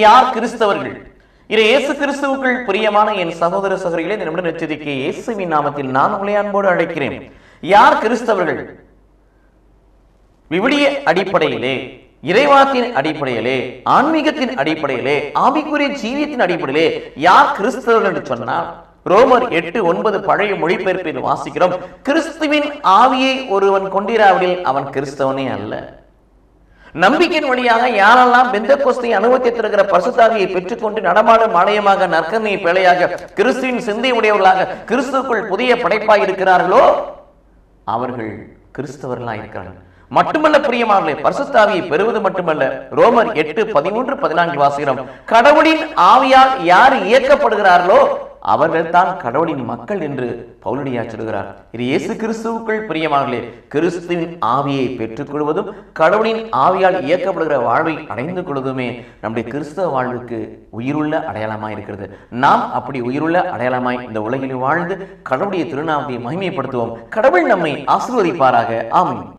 யார் கிறிஸ்தவர்கள் இது இயேசு கிறிஸ்துவுக்குள் பிரியமான என் சகோதர சகோதரிகளே இந்த நிமிடம் எச்சரிக்க இயேசுவின் நாமத்தில் நான் உங்களை அன்போடு அழைக்கிறேன் யார் கிறிஸ்தவர்கள் விவிலிய அடிப்படையிலே இறைவாத்தின் அடிப்படையிலே ஆன்மீகத்தின் அடிப்படையிலே ஆவிக்குரிய ஜீவியத்தின் அடிப்படையிலே யார் கிறிஸ்தவர்கள் என்று சொன்னால் ரோமர் எட்டு ஒன்பது பழைய மொழிபெயர்ப்பில் வாசிக்கிறோம் கிறிஸ்துவின் ஆவியை ஒருவன் கொண்டிராவிடில் அவன் கிறிஸ்தவனே அல்ல நம்பிக்கையின் வழியாக யாரெல்லாம் பெந்த கோஸ்தை அனுபவித்திருக்கிற பரிசுத்தாவியை பெற்றுக்கொண்டு நடமாடும் ஆலயமாக நற்கமையை பிழையாக கிறிஸ்துவின் சிந்தை உடையவர்களாக கிறிஸ்துவுக்குள் புதிய படைப்பாய் இருக்கிறார்களோ அவர்கள் கிறிஸ்தவர்களாக இருக்கிறார்கள் மட்டுமல்ல பிரியமானே பரிசுத்தாவியை பெறுவது மட்டுமல்ல ரோமர் எட்டு பதிமூன்று பதினான்கு வாசிக்கிறோம் கடவுளின் ஆவியால் யார் இயக்கப்படுகிறார்களோ அவர்கள் தான் கடவுளின் மக்கள் என்று பவுலடியா சொல்கிறார் இது இயேசு கிறிஸ்துவுக்குள் பிரியமானே கிறிஸ்துவின் ஆவியை பெற்றுக் கொள்வதும் கடவுளின் ஆவியால் இயக்கப்படுகிற வாழ்வை அடைந்து கொள்வதுமே நம்முடைய கிறிஸ்தவ வாழ்வுக்கு உயிருள்ள அடையாளமாய் இருக்கிறது நாம் அப்படி உயிருள்ள அடையாளமாய் இந்த உலகில் வாழ்ந்து கடவுளுடைய திருநாமத்தை மகிமைப்படுத்துவோம் கடவுள் நம்மை ஆசீர்வதிப்பாராக ஆமென்